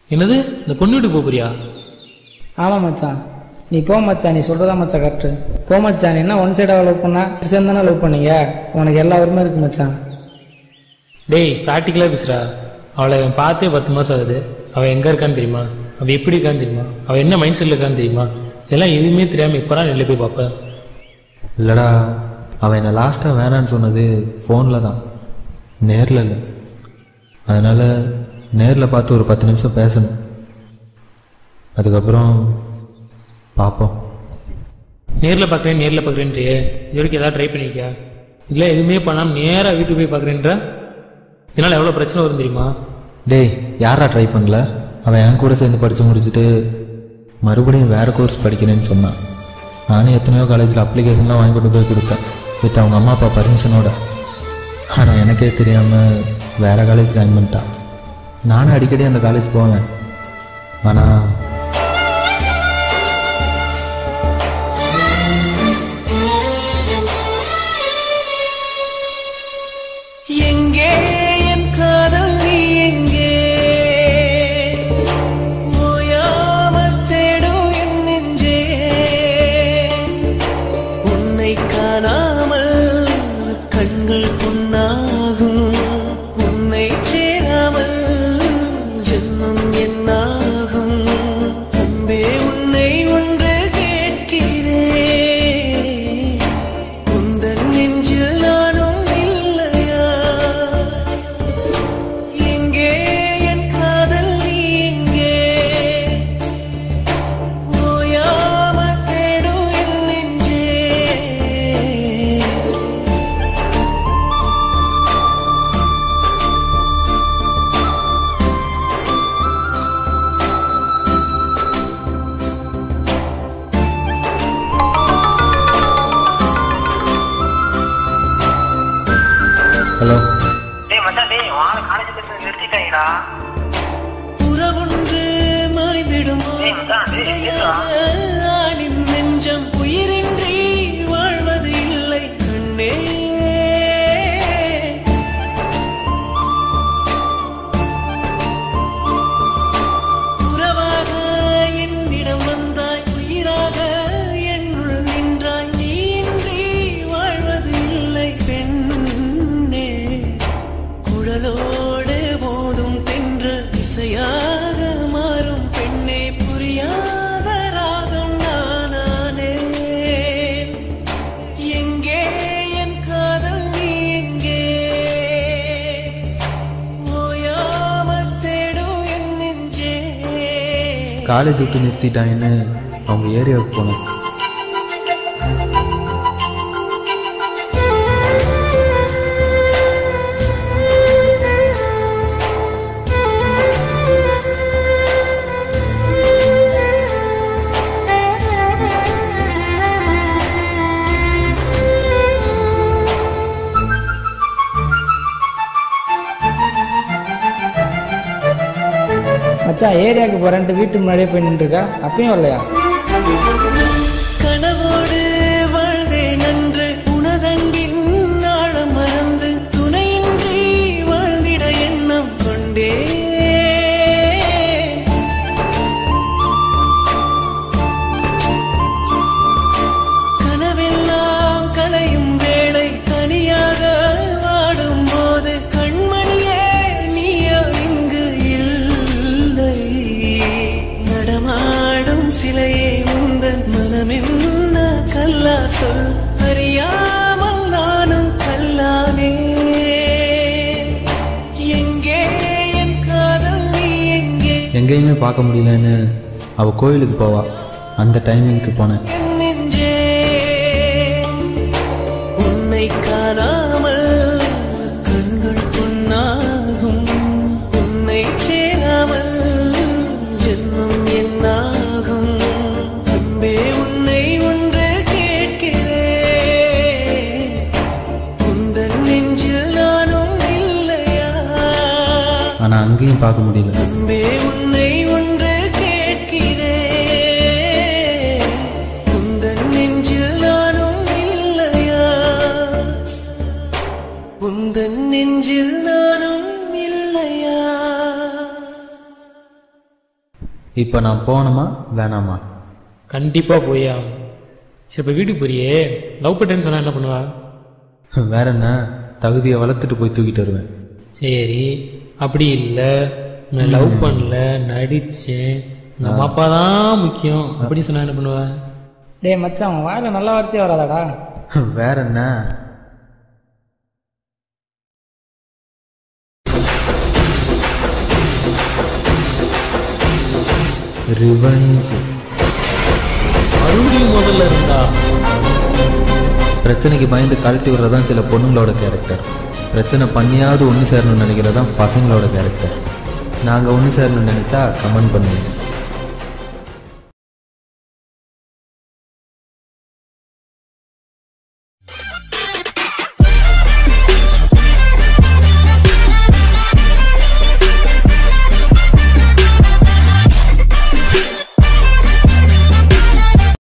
என்னது இந்த பொண்ணு வீட்டுக்கு போப் போறியா ஆமாம் மச்சான் நீ போ மச்சான் நீ சொல்கிறதா மச்சான் கரெக்டு போ மச்சான் நீ என்ன ஒன் சைடாக லவ் பண்ணா சேர்ந்து தானே லவ் பண்ணீங்க உனக்கு எல்லா உரிமையும் இருக்கு மச்சான் டேய் ப்ராக்டிக்கலாக பேசுறா அவளை அவன் பார்த்தே பத்து மாதம் ஆகுது அவள் எங்கே இருக்கான்னு தெரியுமா அவள் எப்படி இருக்கான்னு தெரியுமா அவள் என்ன மைண்ட் செட்டில் இருக்கான்னு தெரியுமா இதெல்லாம் எதுவுமே தெரியாமல் இப்போ தான் நெல்ல போய் பார்ப்பேன் இல்லைடா அவன் என்னை லாஸ்ட்டாக வேணான்னு சொன்னது ஃபோனில் தான் நேரில் இல்லை அதனால் நேரில் பார்த்து ஒரு பத்து நிமிஷம் பேசணும் அதுக்கப்புறம் பார்ப்போம் நேரில் பார்க்குறேன் நேரில் பார்க்குறேன்ட்டு இது வரைக்கும் ஏதாவது ட்ரை பண்ணிருக்கியா இல்லை எதுவுமே பண்ணாமல் நேராக வீட்டுக்கு போய் பார்க்குறேன்ற இதனால் எவ்வளோ பிரச்சனை வரும் தெரியுமா டேய் யாரா ட்ரை பண்ணல அவன் என் கூட சேர்ந்து படித்து முடிச்சுட்டு மறுபடியும் வேறு கோர்ஸ் படிக்கிறேன்னு சொன்னான் நானே எத்தனையோ காலேஜில் அப்ளிகேஷன்லாம் வாங்கி கொண்டு போய் கொடுத்தேன் வித் அவங்க அம்மா அப்பா பர்மிஷனோட ஆனால் எனக்கே தெரியாமல் வேறு காலேஜ் ஜாயின் பண்ணிட்டான் நானும் அடிக்கடி அந்த காலேஜ் போவேன் ஆனால் எங்கே என் காதல் நீ எங்கே ஓயாமல் தேடும் என் நெஞ்சே உன்னை காணாமல் கண்கள் புண்ணாகும் உன்னை சேராமல் ஜென்மம் என்னாகும் அன்பே உன்னை ஒன்று கேட்கிறேன் உந்தன் நெஞ்சில் நானும் இல்லையா எங்கே என் காதல் நீ எங்கே ஓயாமல் தேடும் என் நெஞ்சே ஹலோ டேய் மச்சான் டேய் வாங்க காலேஜ் பஸ் நிறுத்திட்டாங்கடா உறவொன்று மாய்ந்திடுமோ டேய் மச்சான், டேய், கேக்குதா? ஆணின் நெஞ்சம் உயிரின்றி வாழ்வது இல்லை கண்ணே உறவாக என்னிடம் வந்தாய் உயிராக என்னுள் நின்றாய் நீ இன்றி வாழ்வது இல்லை பெண்ணே குழலோடு போதும் தென்ற இசையாக மாறும் பெண்ணே புரியாத ராகம் நானானே எங்கே என் காதல் நீ எங்கே ஓயாமல் தேடும் என் நெஞ்சே காலேஜ் விட்டு நிறுத்திட்டாங்கன்னு அவங்க ஏரியாவுக்கு போனோம் மச்சான் ஏரியாவுக்கு போகிறேன்ட்டு வீட்டுக்கு முன்னாடியே போய் நின்றுருக்கா அப்பயும் வரலையா கனவோடு வாழ்ந்தே நன்று உனதன்பின் ஆழம் மறந்து துணையின்றி வாழ்ந்திட எண்ணம் கொண்டே கனவெல்லாம் கலையும் வேளை தனியாக வாடும் போது கண்மணியே நீயா இங்கு இல்லை நடமாடும் சிலையே உந்தன் மனமென்ன கல்லா சொல் அறியாமல் நானும் கல்லானே எங்கே என் காதல் நீ எங்கே எங்கேயுமே பார்க்க முடியலன்னு அவள் கோயிலுக்கு போவா அந்த டைமிங்க்கு போனேன் என் நெஞ்சே உன்னை காணாமல் கண்கள் பொன்னாகும் உன்னை சேராமல் ஜென்மம் என்னாகும் அன்பே உன்னை ஒன்று கேட்கிறேன் உந்தன் நெஞ்சில் நானும் இல்லையா ஆனால் அங்கேயும் பார்க்க முடியல அன்பே உன்னை ஒன்று கேட்கிறேன் உந்தன் நெஞ்சில் நானும் இல்லையா உந்தன் நெஞ்சில் நானும் இல்லையா இப்போ நான் போகணுமா வேணாமா கண்டிப்பாக போய் ஆகணும் சரி இப்போ வீட்டுக்கு போறியே லவ் பண்ணுறேன்னு சொன்னா என்ன பண்ணுவா வேற என்ன தகுதியை வளர்த்துட்டு போய் தூக்கிட்டு வருவேன் சரி அப்படி இல்லை நான் லவ் பண்ணல நடிச்சேன் உங்க அம்மா அப்பா தான் முக்கியம் அப்படி சொன்னா என்ன பண்ணுவா டேய் மச்சான் அவன் வாயில நல்ல வார்த்தையே வராதாடா வேற என்ன ரிவெஞ்ச் மறுபடியும் முதல்ல இருந்தா பிரச்சனைக்கு பயந்து கழட்டி விடுறதான் சில பொண்ணுங்களோட கேரக்டர் பிரச்சனை பண்ணியாவது ஒன்று சேரணும்னு நினைக்கிறதான் பசங்களோட கேரக்டர் நாங்கள் ஒன்று சேரணும்னு நினச்சா கமெண்ட் பண்ணுங்க